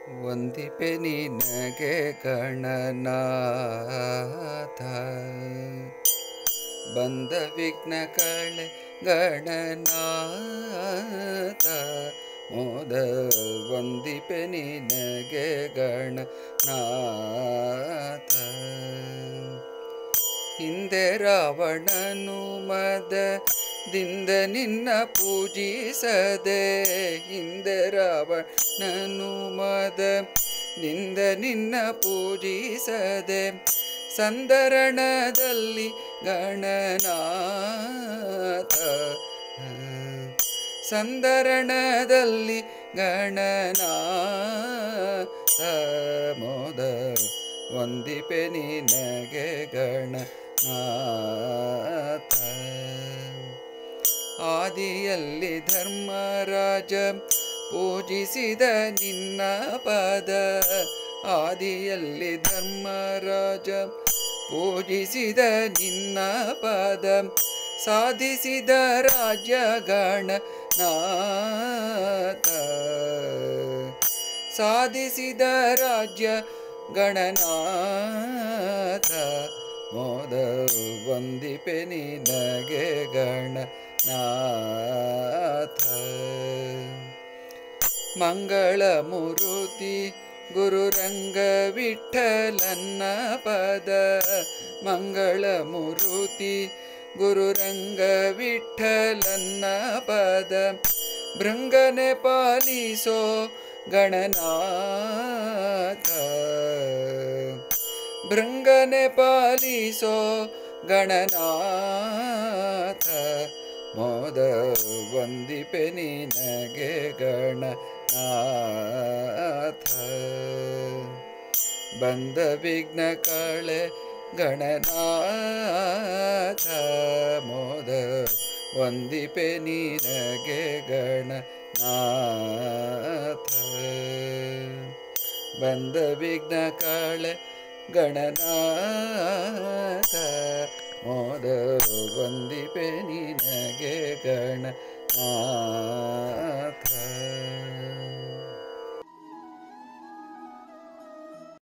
ವಂದಿಪೆ ನಿನಗೆ ಗಣನಾಥ ಬಂದ ವಿಘ್ನ ಕಳೆ ಗಣನಾಥ ಮೋದ ವಂದಿಪೆ ನಿನಗೆ ಗಣನಾಥ ಹಿಂದೆ ರಾವಣನು ಮದದಿಂದ ನಿನ್ನ ಪೂಜಿಸದೆ ಹಿಂದೆ ರಾವಣನು ಮದದಿಂದ ನಿನ್ನ ಪೂಜಿಸದೆ ಸಂದರಣದಲ್ಲಿ ಗಣನಾಥ ಸಂದರಣದಲ್ಲಿ ಗಣನಾಥ ಮೋದ ವಂದಿಪೆ ನಿನಗೆ ಗಣನಾಥ ಆದಿಯಲ್ಲಿ ಧರ್ಮರಾಜ ಪೂಜಿಸಿದ ನಿನ್ನ ಪದ ಆದಿಯಲ್ಲಿ ಧರ್ಮರಾಜ ಪೂಜಿಸಿದ ನಿನ್ನ ಪದ ಸಾಧಿಸಿದ ರಾಜ್ಯ ಗಣನಾಥ ಸಾಧಿಸಿದ ರಾಜ್ಯ ಗಣನಾಥ ಮೋದ ವಂದಿಪೆ ನಿನಗೆ ಗಣನಾಥ ಮಂಗಳ ಮುರುತಿ ಗುರುರಂಗ ವಿಠಲನ್ನ ಪದ ಮಂಗಳ ಮುರುತಿ ಗುರುರಂಗ ವಿಠಲನ್ನ ಪದ ಭೃಂಗನೆ ಪಾಲಿಸೋ ಗಣನಾಥ ಭೃಂಗನೆ ಪಾಲಿಸೋ ಗಣನಾಥ ಮೋದ ವಂದಿಪೆ ನಿನಗೆ ಗಣನಾಥ ಬಂದ ವಿಘ್ನ ಕಳೆ ಗಣನಾಥ ಮೋದ ವಂದಿಪೆ ನಿನಗೆ ಗಣನಾಥ ಬಂದ ವಿಘ್ನ ಕಳೆ ಗಣನಾಥ ಮೋದ ವಂದಿಪೆ ನಿನಗೆ ಗಣನಾಥ